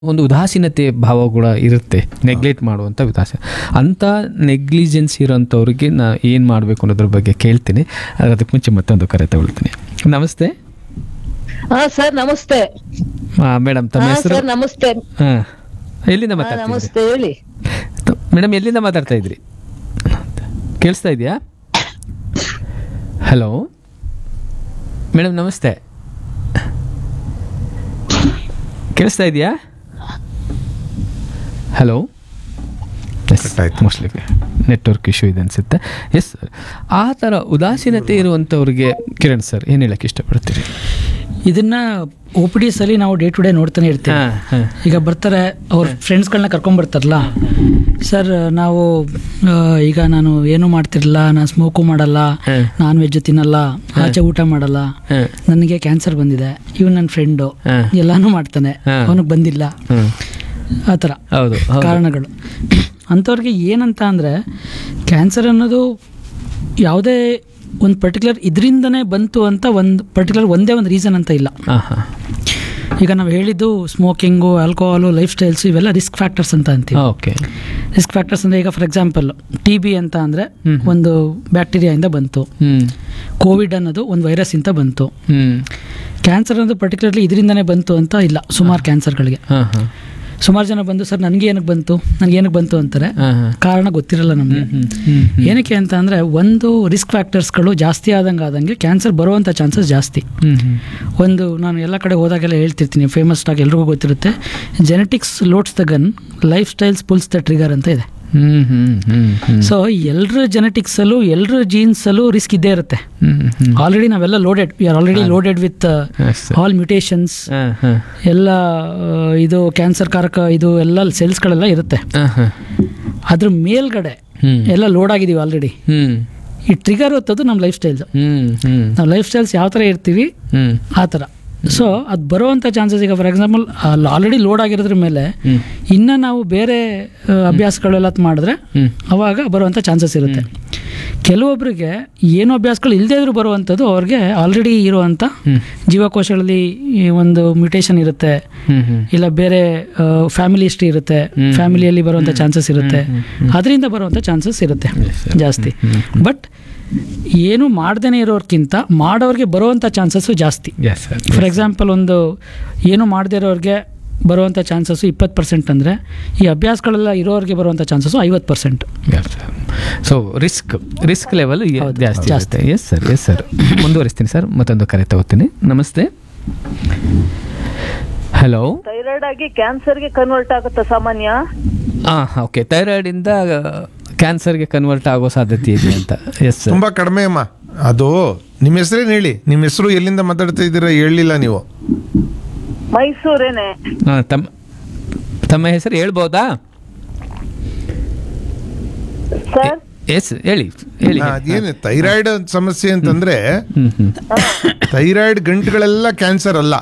ಒಂದು ಉದಾಸೀನತೆ ಭಾವ ಕೂಡ ಇರುತ್ತೆ ನೆಗ್ಲೆಕ್ಟ್ ಮಾಡುವಂಥ ಉದಾಸೀನ ಅಂಥ ನೆಗ್ಲಿಜೆನ್ಸ್ ಇರೋಂಥವ್ರಿಗೆ ನಾ ಏನು ಮಾಡಬೇಕು ಅನ್ನೋದ್ರ ಬಗ್ಗೆ ಕೇಳ್ತೀನಿ ಆದ್ರೆ ಅದಕ್ಕೆ ಮುಂಚೆ ಮತ್ತೊಂದು ಕರೆ ತಗೊಳ್ತೀನಿ ನಮಸ್ತೆ ಹಾ ಸರ್ ನಮಸ್ತೆ ಮೇಡಮ್ ತಮ್ಮ ಹಾ ಹೆಸರು ಸರ್ ನಮಸ್ತೆ ಹಾಂ ಎಲ್ಲಿಂದ ಹಾ, ಮಾತಾಡ್ತಿದ್ರಿ ನಮಸ್ತೆ ಹೇಳಿ ಮೇಡಮ್ ಎಲ್ಲಿಂದ ಮಾತಾಡ್ತಾ ಇದ್ರಿ ಕೇಳಿಸ್ತಾ ಇದೆಯಾ ಹಲೋ ಮೇಡಮ್ ನಮಸ್ತೆ ಕೇಳಿಸ್ತಾ ಇದೆಯಾ ಹಲೋ ಕಟ್ಟಾಯ್ತು. ಮೋಸ್ಟ್ಲಿ ನೆಟ್ವರ್ಕ್ ಇಶ್ಯೂ ಇದೆ ಅನಿಸುತ್ತೆ ಎಸ್ ಆ ಥರ ಉದಾಸೀನತೆ ಇರುವಂಥವ್ರಿಗೆ ಕಿರಣ್ ಸರ್ ಏನು ಹೇಳಕ್ಕೆ ಇಷ್ಟಪಡ್ತೀರಿ ಇದನ್ನ ಒ ಪಿ ಡಿಸ್ ಅಲ್ಲಿ ನಾವು ಡೇ ಟು ಡೇ ನೋಡ್ತಾನೆ ಇರ್ತೀವಿ ಹಾಂ ಹಾಂ ಈಗ ಬರ್ತಾರೆ ಅವ್ರ ಫ್ರೆಂಡ್ಸ್ಗಳನ್ನ ಕರ್ಕೊಂಡ್ ಬರ್ತಾರಲ್ಲ ಸರ್ ನಾವು ಆ, ಈಗ ನಾನು ಏನು ಮಾಡ್ತಿರಲ್ಲ ನಾನು ಸ್ಮೋಕು ಮಾಡಲ್ಲ ಹ್ಮ್. ನಾನ್ ವೆಜ್ ತಿನ್ನಲ್ಲ ಆಚೆ ಊಟ ಮಾಡಲ್ಲ ಹಾಂ ನನಗೆ ಕ್ಯಾನ್ಸರ್ ಬಂದಿದೆ ಇವ್ ನನ್ನ ಫ್ರೆಂಡು ಹ್ಮ್. ಎಲ್ಲಾನು ಮಾಡ್ತಾನೆ ಹ್ಮ್. ಅವನಿಗೆ ಬಂದಿಲ್ಲ ಹ್ಞೂ ಆ ಥರ ಹೌದು ಹೌದು ಕಾರಣಗಳು ಅಂಥವ್ರಿಗೆ ಏನಂತ ಅಂದರೆ ಕ್ಯಾನ್ಸರ್ ಅನ್ನೋದು ಯಾವುದೇ ಒಂದು ಪರ್ಟಿಕ್ಯುಲರ್ ಇದರಿಂದನೇ ಬಂತು ಅಂತ ಒಂದು ಪರ್ಟಿಕ್ಯುಲರ್ ಒಂದೇ ಒಂದು ರೀಸನ್ ಅಂತ ಇಲ್ಲ ಹಾಂ ಹಾಂ ಈಗ ನಾವು ಹೇಳಿದ್ದು ಸ್ಮೋಕಿಂಗು ಆಲ್ಕೋಹಾಲು ಲೈಫ್ ಸ್ಟೈಲ್ಸ್ ಇವೆಲ್ಲ ರಿಸ್ಕ್ ಫ್ಯಾಕ್ಟರ್ಸ್ ಅಂತ ಅಂತೀವಿ ಓಕೆ ರಿಸ್ಕ್ ಫ್ಯಾಕ್ಟರ್ಸ್ ಅಂದರೆ ಈಗ ಫಾರ್ ಎಕ್ಸಾಂಪಲ್ ಟಿ ಬಿ ಅಂತ ಅಂದರೆ ಹ್ಮ್. ಒಂದು ಬ್ಯಾಕ್ಟೀರಿಯಾಯಿಂದ ಬಂತು ಹ್ಞೂ ಕೋವಿಡ್ ಅನ್ನೋದು ಒಂದು ವೈರಸ್ ಇಂದ ಬಂತು ಹ್ಞೂ ಕ್ಯಾನ್ಸರ್ ಅನ್ನೋದು ಪರ್ಟಿಕ್ಯುಲರ್ಲಿ ಇದರಿಂದನೇ ಬಂತು ಅಂತ ಇಲ್ಲ ಸುಮಾರು ಕ್ಯಾನ್ಸರ್ಗಳಿಗೆ ಹಾಂ ಹಾಂ ಸುಮಾರು ಜನ ಬಂದು ಸರ್ ನನಗೆ ಏನಕ್ಕೆ ಬಂತು ನನಗೆ ಏನಕ್ಕೆ ಬಂತು ಅಂತಾರೆ ಹಾಂ ಹಾಂ ಕಾರಣ ಗೊತ್ತಿರಲ್ಲ ನಮಗೆ ಹ್ಮ್ ಹ್ಮ್ ಏನಕ್ಕೆ ಅಂತ ಅಂದರೆ ಒಂದು ರಿಸ್ಕ್ ಫ್ಯಾಕ್ಟರ್ಸ್ಗಳು ಜಾಸ್ತಿ ಆದಂಗೆ ಆದಂಗೆ ಕ್ಯಾನ್ಸರ್ ಬರುವಂಥ ಚಾನ್ಸಸ್ ಜಾಸ್ತಿ ಹ್ಮ್ ಹ್ಮ್ ಒಂದು ನಾನು ಎಲ್ಲ ಕಡೆ ಹೋದಾಗೆಲ್ಲ ಹೇಳ್ತಿರ್ತೀನಿ ಫೇಮಸ್ ಆಗಿ ಎಲ್ರಿಗೂ ಗೊತ್ತಿರುತ್ತೆ genetics loads the gun lifestyles pulls the trigger ಅಂತ ಇದೆ ಹ್ಮ್ ಹ್ಮ್ ಹ್ಮ್ ಹ್ಮ್ ಸೊ ಎಲ್ಲರ ಜೆನೆಟಿಕ್ಸಲ್ಲೂ ಎಲ್ಲರ ಜೀನ್ಸಲ್ಲೂ ರಿಸ್ಕ್ ಇದ್ದೇ ಇರುತ್ತೆ ಹ್ಮ್ ಹ್ಮ್ ಆಲ್ರೆಡಿ ನಾವೆಲ್ಲ loaded we are already loaded with Yes, sir. All mutations ಹಾಂ ಹಾಂ ಎಲ್ಲ ಆ, ಇದು ಕ್ಯಾನ್ಸರ್ ಕಾರಕ ಇದು ಎಲ್ಲ ಸೆಲ್ಸ್ಗಳೆಲ್ಲ ಇರುತ್ತೆ ಹಾಂ ಹಾಂ ಅದ್ರ ಮೇಲ್ಗಡೆ ಹ್ಮ್ ಎಲ್ಲ ಲೋಡ್ ಆಗಿದೀವಿ ಆಲ್ರೆಡಿ ಹ್ಮ್ ಈ ಟ್ರಿಗರ್ ಹೊತ್ತದು ನಮ್ಮ ಲೈಫ್ ಸ್ಟೈಲ್ಸ್ ಹ್ಮ್ ಹ್ಮ್ ನಾವು ಲೈಫ್ ಸ್ಟೈಲ್ಸ್ ಯಾವ ಥರ ಇರ್ತೀವಿ ಹ್ಮ್ ಆ ಥರ ಸೊ ಅದು ಬರುವಂಥ ಚಾನ್ಸಸ್ ಈಗ ಫಾರ್ ಎಕ್ಸಾಂಪಲ್ ಆಲ್ರೆಡಿ ಲೋಡ್ ಆಗಿರೋದ್ರ ಮೇಲೆ ಹ್ಮ್. ಇನ್ನು ನಾವು ಬೇರೆ ಆ, ಅಭ್ಯಾಸಗಳೆಲ್ಲ ಮಾಡಿದ್ರೆ ಹ್ಮ್. ಅವಾಗ ಬರುವಂಥ ಚಾನ್ಸಸ್ ಇರುತ್ತೆ ಕೆಲವೊಬ್ಬರಿಗೆ ಏನು ಅಭ್ಯಾಸಗಳು ಇಲ್ಲದೇ ಇದ್ರೂ ಬರುವಂಥದ್ದು ಅವ್ರಿಗೆ ಆಲ್ರೆಡಿ ಇರುವಂಥ ಹ್ಮ್. ಜೀವಕೋಶಗಳಲ್ಲಿ ಈ ಒಂದು ಮ್ಯೂಟೇಷನ್ ಇರುತ್ತೆ ಹ್ಮ್ ಹ್ಮ್ ಇಲ್ಲ ಬೇರೆ ಫ್ಯಾಮಿಲಿ ಹಿಸ್ಟ್ರಿ ಇರುತ್ತೆ ಫ್ಯಾಮಿಲಿಯಲ್ಲಿ ಬರುವಂಥ ಚಾನ್ಸಸ್ ಇರುತ್ತೆ ಅದರಿಂದ ಬರುವಂಥ ಚಾನ್ಸಸ್ ಇರುತ್ತೆ ಜಾಸ್ತಿ ಬಟ್ ಏನು ಮಾಡ್ದೇನೆ ಇರೋರ್ಕಿಂತ ಮಾಡೋರಿಗೆ ಬರುವಂಥ ಚಾನ್ಸಸ್ಸು ಜಾಸ್ತಿ ಎಸ್ ಸರ್ ಫಾರ್ ಎಕ್ಸಾಂಪಲ್ ಒಂದು ಏನು ಮಾಡದೇ ಇರೋರಿಗೆ ಬರುವಂಥ ಚಾನ್ಸಸ್ಸು ಇಪ್ಪತ್ತು ಪರ್ಸೆಂಟ್ ಅಂದರೆ ಈ ಅಭ್ಯಾಸಗಳೆಲ್ಲ ಇರೋರಿಗೆ ಬರುವಂಥ ಚಾನ್ಸಸ್ಸು ಐವತ್ತು percent so risk risk level ಹೌದು, ಜಾಸ್ತಿ ಜಾಸ್ತಿ. ಜಾಸ್ತಿ ಎಸ್ ಸರ್ ಎಸ್ ಸರ್ ಮುಂದುವರಿಸ್ತೀನಿ ಸರ್ ಮತ್ತೊಂದು ಕರೆ ತಗೋತೀನಿ ನಮಸ್ತೆ ಹಲೋ ಥೈರಾಯ್ಡ್ ಆಗಿ ಕ್ಯಾನ್ಸರ್ಗೆ ಕನ್ವರ್ಟ್ ಆಗುತ್ತಾ ಸಾಮಾನ್ಯ ಹಾಂ ಓಕೆ ಥೈರಾಯ್ಡಿಂದ ಕ್ಯಾನ್ಸರ್ಗೆ ಕನ್ವರ್ಟ್ ಆಗೋ ಸಾಧ್ಯತೆ ಇದೆ ಅಂತ ಎಸ್ ಸರ್ ತುಂಬಾ ಕಡಿಮೆ ಅಮ್ಮ ಅದು ನಿಮ್ಮ ಹೆಸರೇನು ಹೇಳಿ ನಿಮ್ಮ ಹೆಸರು ಎಲ್ಲಿಂದ ಮಾತಾಡ್ತಾ ಇದ್ದೀರಾ ಹೇಳಲಿಲ್ಲ ನೀವು ಮೈಸೂರೇನೆ ಹಾಂ ತಮ್ಮ ತಮ್ಮ ಹೆಸರು ಹೇಳ್ಬೋದಾ ಸರ್ ಎಸ್ ಹೇಳಿ ಹೇಳಿ ಹಾ, ಅದೇನು ಥೈರಾಯ್ಡ್ ಸಮಸ್ಯೆ ಅಂತಂದ್ರೆ ಹ್ಮ್ ಹ್ಮ್ ಥೈರಾಯ್ಡ್ ಗಂಟುಗಳೆಲ್ಲ ಕ್ಯಾನ್ಸರ್ ಅಲ್ಲ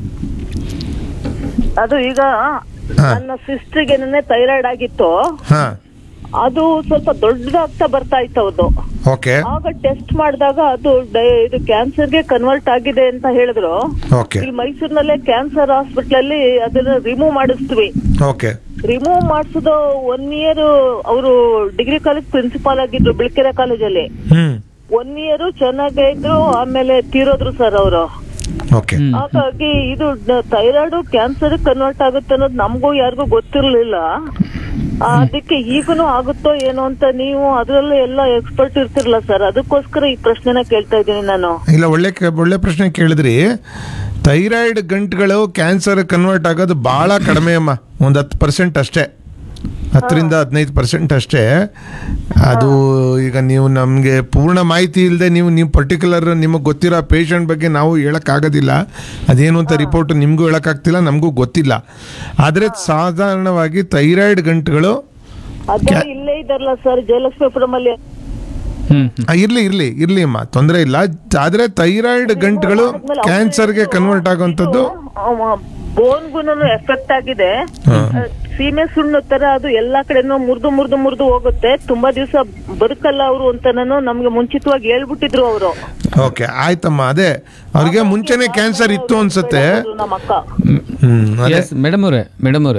ಅದು ಈಗ ನನ್ನ ಸಿಸ್ಟರ್ಗೆ ಥೈರಾಯ್ಡ್ ಆಗಿತ್ತು ಹಾ ಅದು ಸ್ವಲ್ಪ ದೊಡ್ಡದಾಗ್ತಾ ಬರ್ತಾ ಇತ್ತು ಅದು ಓಕೆ ಆಗ ಟೆಸ್ಟ್ ಮಾಡಿದಾಗ ಅದು ಡೈ- ಇದು ಕ್ಯಾನ್ಸರ್ಗೆ ಕನ್ವರ್ಟ್ ಆಗಿದೆ ಅಂತ ಹೇಳಿದ್ರು ಓಕೆ ಇಲ್ಲಿ ಮೈಸೂರಿನಲ್ಲೇ ಕ್ಯಾನ್ಸರ್ ಹಾಸ್ಪಿಟಲ್ ಅಲ್ಲಿ ಅದನ್ನ ರಿಮೂವ್ ಮಾಡಿಸ್ತೀವಿ ಓಕೆ ರಿಮೂವ್ ಮಾಡಿಸಿದ ಒನ್ ಇಯರ್ ಅವರು ಡಿಗ್ರಿ ಕಾಲೇಜ್ ಪ್ರಿನ್ಸಿಪಾಲ್ ಆಗಿದ್ರು ಬಿಳ್ಕೆರೆ ಕಾಲೇಜಲ್ಲಿ ಹ್ಮ್ ಒನ್ ಇಯರ್ ಚೆನ್ನಾಗೇ ಇದ್ರು ಆಮೇಲೆ ತೀರೋದ್ರು ಸರ್ ಅವರು ಓಕೆ ಹ್ಮ್. ಹಾಗಾಗಿ ಇದು ಥೈರಾಯ್ಡ್ ಕ್ಯಾನ್ಸರ್ ಕನ್ವರ್ಟ್ ಆಗುತ್ತೆ ಅನ್ನೋದು ನಮಗೂ ಯಾರಿಗೂ ಗೊತ್ತಿರ್ಲಿಲ್ಲ ಆ, ಅದಕ್ಕೆ ಈಗನು ಆಗುತ್ತೋ ಏನೋ ಅಂತ ನೀವು ಅದ್ರಲ್ಲೂ ಎಲ್ಲ ಎಕ್ಸ್ಪರ್ಟ್ ಇರ್ತಿರಲ್ಲ ಸರ್ ಅದಕ್ಕೋಸ್ಕರ ಈ ಪ್ರಶ್ನೆನ ಕೇಳ್ತಾ ಇದ್ದೀನಿ ನಾನು ಇಲ್ಲ ಒಳ್ಳೆ ಕ- ಒಳ್ಳೆ ಪ್ರಶ್ನೆ ಕೇಳಿದ್ರಿ ಥೈರಾಯ್ಡ್ ಗಂಟುಗಳು ಕ್ಯಾನ್ಸರ್ ಕನ್ವರ್ಟ್ ಆಗೋದು ಭಾಳ ಕಡಿಮೆ ಅಮ್ಮ ಒಂದು ಹತ್ತು ಪರ್ಸೆಂಟ್ ಅಷ್ಟೇ ಹತ್ತರಿಂದ ಹದಿನೈದು ಪರ್ಸೆಂಟ್ ಅಷ್ಟೇ ಅದು ಈಗ ನೀವು ನಮಗೆ ಪೂರ್ಣ ಮಾಹಿತಿ ಇಲ್ಲದೆ ನೀವು ನೀವು ಪರ್ಟಿಕ್ಯುಲರ್ ನಿಮಗೆ ಗೊತ್ತಿರೋ ಪೇಷಂಟ್ ಬಗ್ಗೆ ನಾವು ಹೇಳೋಕ್ಕಾಗೋದಿಲ್ಲ ಅದೇನು ಅಂತ ರಿಪೋರ್ಟ್ ನಿಮಗೂ ಹೇಳೋಕ್ಕಾಗ್ತಿಲ್ಲ ನಮಗೂ ಗೊತ್ತಿಲ್ಲ ಆದರೆ ಸಾಧಾರಣವಾಗಿ ಥೈರಾಯ್ಡ್ ಗಂಟುಗಳು ಅದೇ ಇಲ್ಲೇ ಇದಾರಲ್ಲ ಸರ್ ಜಯಲಕ್ಷ್ಮೀಪುರಂ ಅಲ್ಲಿ ಹ್ಮ್ ಹ್ಮ್ ಆ, ಇರ್ಲಿ ಇರ್ಲಿ ಇರ್ಲಿ ಅಮ್ಮ ತೊಂದರೆ ಇಲ್ಲ ಆದರೆ ಥೈರಾಯ್ಡ್ ಗಂಟುಗಳು ಕ್ಯಾನ್ಸರ್ಗೆ ಕನ್ವರ್ಟ್ ಆಗುವಂಥದ್ದು ಬೋನ್ಗುನು ಎಫೆಕ್ಟ್ ಆಗಿದೆ ಸೀಮೆ ಸುಣ್ಣು ತರ ಅದು ಎಲ್ಲಾ ಕಡೆನೂ ಮುರಿದು ಮುರಿದು ಮುರಿದು ಹೋಗುತ್ತೆ ತುಂಬಾ ದಿವಸ ಬದುಕಲ್ಲ ಅವರು ಅಂತನೂ ನಮ್ಗೆ ಮುಂಚಿತವಾಗಿ ಹೇಳ್ಬಿಟ್ಟಿದ್ರು ಅವರು ಓಕೆ ಆಯ್ತಮ್ಮ ಅದೇ ಅವ್ರಿಗೆ ಮುಂಚೆನೆ ಕ್ಯಾನ್ಸರ್ ಇತ್ತು ಅನ್ಸುತ್ತೆ ನಮ್ಮ ಅಕ್ಕ ಹ್ಮ್ ಅದೇ ಎಸ್ ಮೇಡಮ್ ಅವರೇ ಮೇಡಮ್ ಅವರೇ